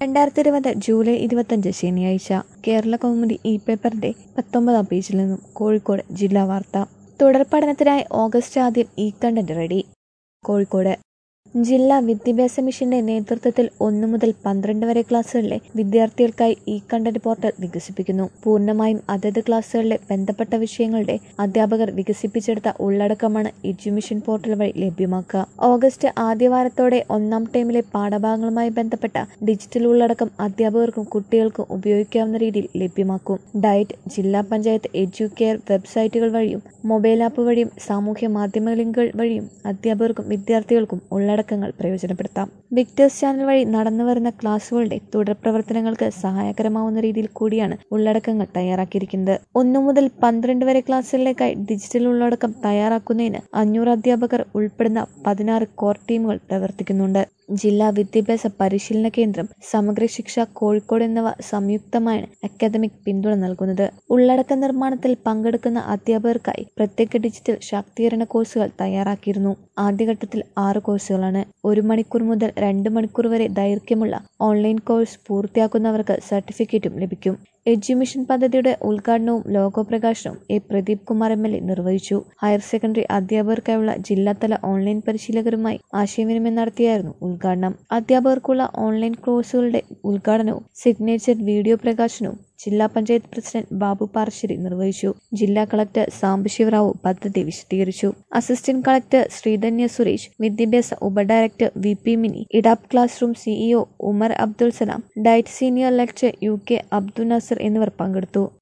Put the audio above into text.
രണ്ടായിരത്തി ഇരുപത് ജൂലൈ ഇരുപത്തഞ്ച് ശനിയാഴ്ച കേരള കൗമുദി ഇ പേപ്പറിന്റെ പത്തൊമ്പതാം പേജിൽ നിന്നും കോഴിക്കോട് ജില്ലാ വാർത്ത തുടർ പഠനത്തിനായി ഓഗസ്റ്റ് ആദ്യം ഇ കണ്ടന്റ് റെഡി കോഴിക്കോട് ജില്ലാ വിദ്യാഭ്യാസ മിഷന്റെ നേതൃത്വത്തിൽ ഒന്നു മുതൽ പന്ത്രണ്ട് വരെ ക്ലാസ്സുകളിലെ വിദ്യാർത്ഥികൾക്കായി ഇ കണ്ടന്റ് പോർട്ടൽ വികസിപ്പിക്കുന്നു പൂർണ്ണമായും അതത് ക്ലാസ്സുകളിലെ ബന്ധപ്പെട്ട വിഷയങ്ങളുടെ അധ്യാപകർ വികസിപ്പിച്ചെടുത്ത ഉള്ളടക്കമാണ് എഡ്യൂമിഷൻ പോർട്ടൽ വഴി ലഭ്യമാക്കുക ഓഗസ്റ്റ് ആദ്യവാരത്തോടെ ഒന്നാം ടൈമിലെ പാഠഭാഗങ്ങളുമായി ബന്ധപ്പെട്ട ഡിജിറ്റൽ ഉള്ളടക്കം അധ്യാപകർക്കും കുട്ടികൾക്കും ഉപയോഗിക്കാവുന്ന രീതിയിൽ ലഭ്യമാക്കും ഡയറ്റ് ജില്ലാ പഞ്ചായത്ത് എഡ്യൂക്കെയർ വെബ്സൈറ്റുകൾ വഴിയും മൊബൈൽ ആപ്പ് വഴിയും സാമൂഹ്യ മാധ്യമ ലിങ്കുകൾ വഴിയും അധ്യാപകർക്കും വിദ്യാർത്ഥികൾക്കും ഉള്ളടക്കങ്ങൾ പ്രയോജനപ്പെടുത്താം വിക്ടേഴ്സ് ചാനൽ വഴി നടന്നുവരുന്ന ക്ലാസുകളുടെ തുടർ പ്രവർത്തനങ്ങൾക്ക് സഹായകരമാവുന്ന രീതിയിൽ കൂടിയാണ് ഉള്ളടക്കങ്ങൾ തയ്യാറാക്കിയിരിക്കുന്നത് ഒന്നു മുതൽ പന്ത്രണ്ട് വരെ ക്ലാസ്സുകളിലേക്കായി ഡിജിറ്റൽ ഉള്ളടക്കം തയ്യാറാക്കുന്നതിന് അഞ്ഞൂറ് അധ്യാപകർ ഉൾപ്പെടുന്ന പതിനാറ് കോർ ടീമുകൾ പ്രവർത്തിക്കുന്നുണ്ട് ജില്ലാ വിദ്യാഭ്യാസ പരിശീലന കേന്ദ്രം സമഗ്ര ശിക്ഷ കോഴിക്കോട് എന്നിവ സംയുക്തമായാണ് അക്കാദമിക് പിന്തുണ നൽകുന്നത് ഉള്ളടക്ക നിർമ്മാണത്തിൽ പങ്കെടുക്കുന്ന അധ്യാപകർക്കായി പ്രത്യേക ഡിജിറ്റൽ ശാക്തീകരണ കോഴ്സുകൾ തയ്യാറാക്കിയിരുന്നു ആദ്യഘട്ടത്തിൽ ആറ് കോഴ്സുകളാണ് ഒരു മണിക്കൂർ മുതൽ രണ്ട് മണിക്കൂർ വരെ ദൈർഘ്യമുള്ള ഓൺലൈൻ കോഴ്സ് പൂർത്തിയാക്കുന്നവർക്ക് സർട്ടിഫിക്കറ്റും ലഭിക്കും എഡ്യൂമിഷൻ പദ്ധതിയുടെ ഉദ്ഘാടനവും ലോഗോ പ്രകാശനവും A Pradeep Kumar M L A നിർവഹിച്ചു ഹയർ സെക്കൻഡറി അധ്യാപകർക്കായുള്ള ജില്ലാതല ഓൺലൈൻ പരിശീലകരുമായി ആശയവിനിമയം നടത്തിയായിരുന്നു ഉദ്ഘാടനം അധ്യാപകർക്കുള്ള ഓൺലൈൻ കോഴ്സുകളുടെ ഉദ്ഘാടനവും സിഗ്നേച്ചർ വീഡിയോ പ്രകാശനവും ജില്ലാ പഞ്ചായത്ത് പ്രസിഡന്റ് ബാബു പാറശ്ശേരി നിർവഹിച്ചു ജില്ലാ കളക്ടർ സാംബശിവറാവു പദ്ധതി വിശദീകരിച്ചു അസിസ്റ്റന്റ് കളക്ടർ ശ്രീധന്യ സുരേഷ് വിദ്യാഭ്യാസ ഉപഡയറക്ടർ വി പി മിനി ഇഡാപ് class room CEO Umar Abdul Salam DIET senior lecture U K Abdul Nasar എന്നിവർ പങ്കെടുത്തു